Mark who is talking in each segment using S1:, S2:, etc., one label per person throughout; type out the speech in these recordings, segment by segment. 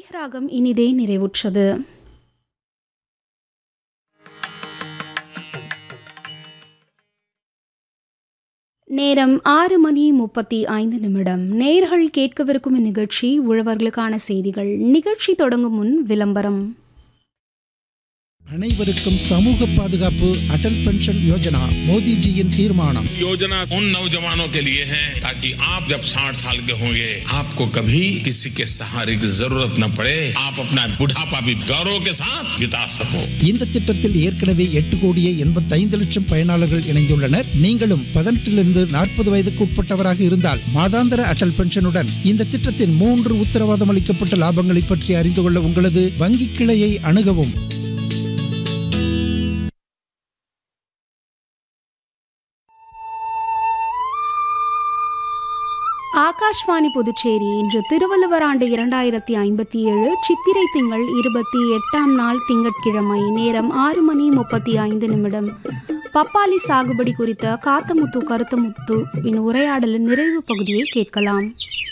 S1: ராகம் இனிதே நிறைவுற்றது நேரம் ஆறு மணி முப்பத்தி ஐந்து நிமிடம் நேர்கள் கேட்கவிருக்கும் இந்நிகழ்ச்சி உழவர்களுக்கான செய்திகள் நிகழ்ச்சி தொடங்கும் முன் விளம்பரம்
S2: அனைவருக்கும் சமூக பாதுகாப்பு அடல் பென்ஷன் யோஜனா மோடிஜியின் தீர்மானம்
S3: योजना उन नौजवानों के लिए है ताकि आप जब 60 साल के होंगे आपको कभी किसी के सहारे की जरूरत न पड़े आप अपना बुढ़ापा भी गौरव के साथ बिता सको
S2: இந்த திட்டத்தில் ஏற்கனவே எட்டு கோடியே எண்பத்தைந்து லட்சம் பயனாளர்கள் இணைந்துள்ளனர் நீங்களும் பதினெட்டிலிருந்து நாற்பது வயதுக்கு உட்பட்டவராக இருந்தால் மாதாந்திர அடல் பென்ஷனுடன் இந்த திட்டத்தின் மூன்று உத்தரவாதம் அளிக்கப்பட்ட லாபங்களை பற்றி அறிந்து கொள்ள உங்களது வங்கி கிளையை அணுகவும்
S1: ஆகாஷ்வாணி புதுச்சேரி இன்று திருவள்ளுவர் ஆண்டு இரண்டாயிரத்தி ஐம்பத்தி ஏழு சித்திரை திங்கள் இருபத்தி எட்டாம் நாள் திங்கட்கிழமை நேரம் ஆறு மணி முப்பத்தி ஐந்து நிமிடம் பப்பாளி சாகுபடி குறித்த காத்தமுத்து கருத்தமுத்துவின் உரையாடலின் நிறைவு பகுதியை கேட்கலாம்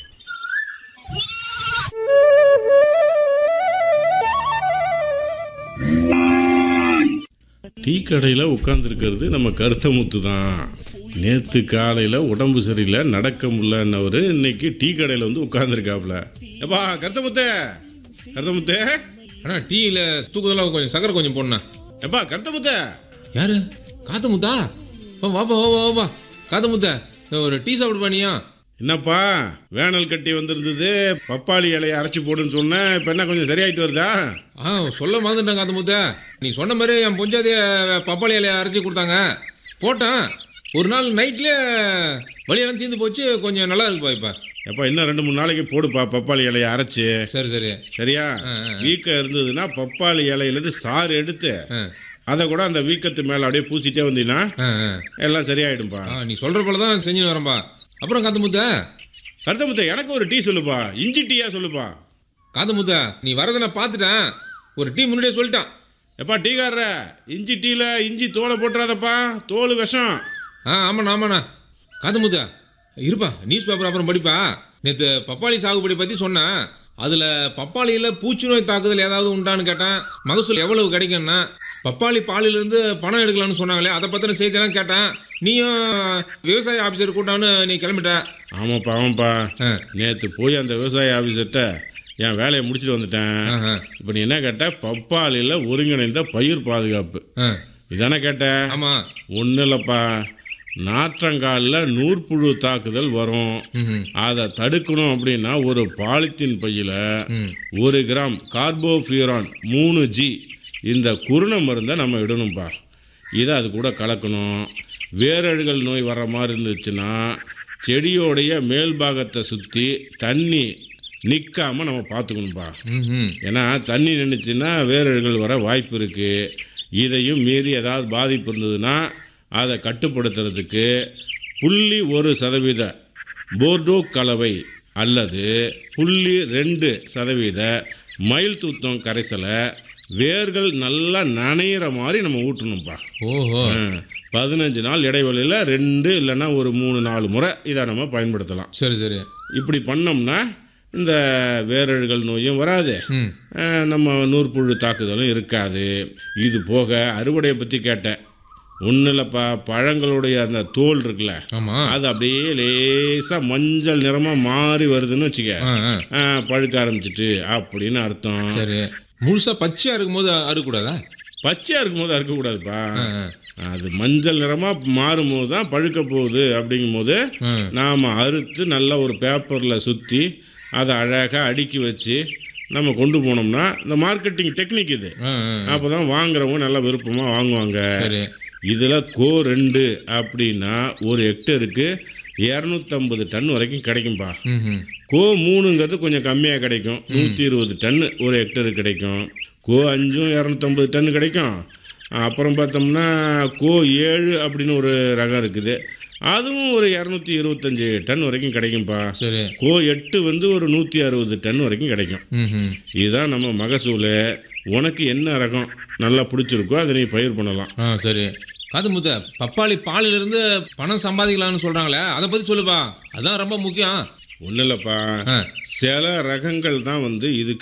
S4: டீ கடையில் உட்காந்துருக்கிறது நம்ம கருத்தமுத்து தான் நேற்று காலையில் உடம்பு சரியில்லை நடக்க முடியலன்னவர் இன்னைக்கு டீ கடையில் வந்து உட்காந்துருக்காப்புல எப்பா கருத்தமுத்து கருத்தமுத்து
S5: அண்ணா டீயில் தூக்குதெல்லாம் கொஞ்சம் சக்கரை கொஞ்சம் போடணா
S4: எப்பா கருத்தமுத்து
S5: யாரு காத்து முத்தா வா வாப்பா வா வா வாப்பா காத்து முத்த ஒரு டீ சாப்பிடு பண்ணியா
S4: என்னப்பா வேனல் கட்டி வந்திருந்தது பப்பாளி இலையை அரைச்சி போடுன்னு சொன்னேன் இப்போ என்ன கொஞ்சம் சரியாயிட்டு வருதா
S5: ஆ சொல்ல மறந்துட்டேன் காத்து முத்த நீ சொன்ன மாதிரி என் பொஞ்சாதிய பப்பாளி இலையை அரைச்சி கொடுத்தாங்க போட்டேன் ஒரு நாள் நைட்லேயே வழியெல்லாம் தீர்ந்து போச்சு கொஞ்சம் நல்லா இருக்குப்பா இப்போ
S4: எப்பா இன்னும் ரெண்டு மூணு நாளைக்கு போடுப்பா பப்பாளி இலையை அரைச்சி
S5: சரி சரி
S4: சரியா வீக்கம் இருந்ததுன்னா பப்பாளி இலையிலேருந்து சாறு எடுத்து
S5: ஆ
S4: அதை கூட அந்த வீக்கத்து மேலே அப்படியே பூசிட்டே வந்தீங்கன்னா
S5: ஆ ஆ.
S4: எல்லாம் சரியாயிடும்பா
S5: ஆ நீ சொல்கிற போல தான் செஞ்சுன்னு வரேன்பா அப்புறம் காத்து முத்த
S4: கருத்தமுத்த எனக்கு ஒரு டீ சொல்லுப்பா இஞ்சி டீயா சொல்லுப்பா
S5: காத்து முத்த நீ வரதை நான் பார்த்துட்டேன் ஒரு டீ முன்னாடியே சொல்லிட்டான்
S4: எப்பா டீக்காரர இஞ்சி டீல இஞ்சி தோலை போட்டுறாதப்பா தோல் விஷம்
S5: ஆ ஆமாண்ணா ஆமாண்ணா காது முத்த இருப்பா நியூஸ் பேப்பர் அப்புறம் படிப்பா நேற்று பப்பாளி சாகுபடி பற்றி சொன்னேன் அதில் பப்பாளியில் பூச்சி நோய் தாக்குதல் ஏதாவது உண்டான்னு கேட்டேன் மகசூல் எவ்வளவு கிடைக்கும்னா பப்பாளி பாலிலிருந்து பணம் எடுக்கலாம்னு சொன்னாங்களே அதை பற்றின செய்தியெல்லாம் கேட்டேன் நீயும் விவசாய ஆஃபீஸர் கூட்டான்னு நீ கிளம்பிட்ட
S4: ஆமாப்பா ஆமாப்பா
S5: ஆ.
S4: நேற்று போய் அந்த விவசாய ஆஃபீஸர்கிட்ட என் வேலையை முடிச்சுட்டு வந்துட்டேன்
S5: ஆஹா.
S4: இப்போ நீ என்ன கேட்ட பப்பாளியில் ஒருங்கிணைந்த பயிர் பாதுகாப்பு
S5: ஆ
S4: இதானே கேட்ட
S5: ஆமாம்
S4: ஒன்றும் இல்லைப்பா நாற்றங்காலில் நூற்புழு தாக்குதல் வரும்
S5: ம்
S4: அதை தடுக்கணும் அப்படின்னா ஒரு பாலித்தீன் பையில் ஒரு கிராம் கார்போஃபியூரான் மூணு ஜி இந்த குருண மருந்தை நம்ம இடணும்ப்பா இதை அது கூட கலக்கணும் வேரழுகல் நோய் வர மாதிரி இருந்துச்சுன்னா செடியோடைய மேல் பாகத்தை சுற்றி தண்ணி நிற்காம நம்ம பார்த்துக்கணும்ப்பா
S5: ம் ம்
S4: ஏன்னா தண்ணி நின்றுச்சுன்னா வேரழுகல் வர வாய்ப்பு இருக்குது இதையும் மீறி ஏதாவது பாதிப்பு இருந்ததுன்னா அதை கட்டுப்படுத்துறதுக்கு புள்ளி ஒரு சதவீத போர்டோ கலவை அல்லது புள்ளி ரெண்டு சதவீத மயில் தூத்தம் கரைசலை வேர்கள் நல்லா நனையிற மாதிரி நம்ம ஊட்டணும்ப்பா
S5: ஓஹோ
S4: ஆ, பதினஞ்சு நாள் இடைவெளியில் ரெண்டு இல்லைன்னா ஒரு மூணு நாலு முறை இதை நம்ம பயன்படுத்தலாம்
S5: சரி சரி
S4: இப்படி பண்ணோம்னா இந்த வேரழுகல் நோயும் வராது
S5: ம்
S4: அஹ் நம்ம நூற்புழு தாக்குதலும் இருக்காது இது போக அறுவடையை பற்றி கேட்டேன் ஒன்றும் இல்லைப்பா பழங்களுடைய அந்த தோல் இருக்குல்ல
S5: ஆமாம்
S4: அது அப்படியே லேசாக மஞ்சள் நிறமாக மாறி வருதுன்னு வச்சுக்க
S5: ஆ ஆ
S4: அஹ் பழுக்க ஆரம்பிச்சிட்டு அப்படின்னு அர்த்தம்
S5: சரி முழுசாக பச்சையாக இருக்கும்போது அறுக்கக்கூடாதா
S4: பச்சையாக இருக்கும்போது அறுக்கக்கூடாதுப்பா
S5: ஆ ஆ
S4: அது மஞ்சள் நிறமாக மாறும்போது தான் பழுக்க போகுது அப்படிங்கும்போது
S5: ஆ
S4: நாம் அறுத்து நல்லா ஒரு பேப்பரில் சுற்றி அதை அழகாக அடுக்கி வச்சு நம்ம கொண்டு போனோம்னா இந்த மார்க்கெட்டிங் டெக்னிக் இது
S5: ஆ ஆ
S4: அப்போ தான் வாங்குறவங்க நல்லா விருப்பமாக வாங்குவாங்க
S5: சரி
S4: இதில் கோ ரெண்டு அப்படின்னா ஒரு ஹெக்டருக்கு இரநூத்தம்பது டன் வரைக்கும் கிடைக்கும்பா
S5: ம் ம்
S4: கோ மூணுங்கிறது கொஞ்சம் கம்மியாக கிடைக்கும் நூற்றி இருபது டன்னு ஒரு ஹெக்டருக்கு கிடைக்கும் கோ அஞ்சும் இரநூத்தம்பது டன் கிடைக்கும் அப்புறம் பார்த்தோம்னா கோ ஏழு அப்படின்னு ஒரு ரகம் இருக்குது அதுவும் ஒரு இரநூத்தி இருபத்தஞ்சி டன் வரைக்கும் கிடைக்கும்பா
S5: சரி
S4: கோ எட்டு வந்து ஒரு நூற்றி அறுபது டன் வரைக்கும் கிடைக்கும்
S5: ம் ம்
S4: இதுதான் நம்ம மகசூல் உனக்கு என்ன ரகம் நல்லா பிடிச்சிருக்கோ அதை நீ பயிர் பண்ணலாம்
S5: ஆ சரி காது முத்த பப்பாளி பாலிலிருந்து பணம் சம்பாதிக்கலாம்னு சொல்கிறாங்களே அதை பற்றி சொல்லுப்பா அதான் ரொம்ப முக்கியம்
S4: ஒன்றும் இல்லைப்பா
S5: ஆ
S4: சில ரகங்கள் தான் வந்து இதுக்கு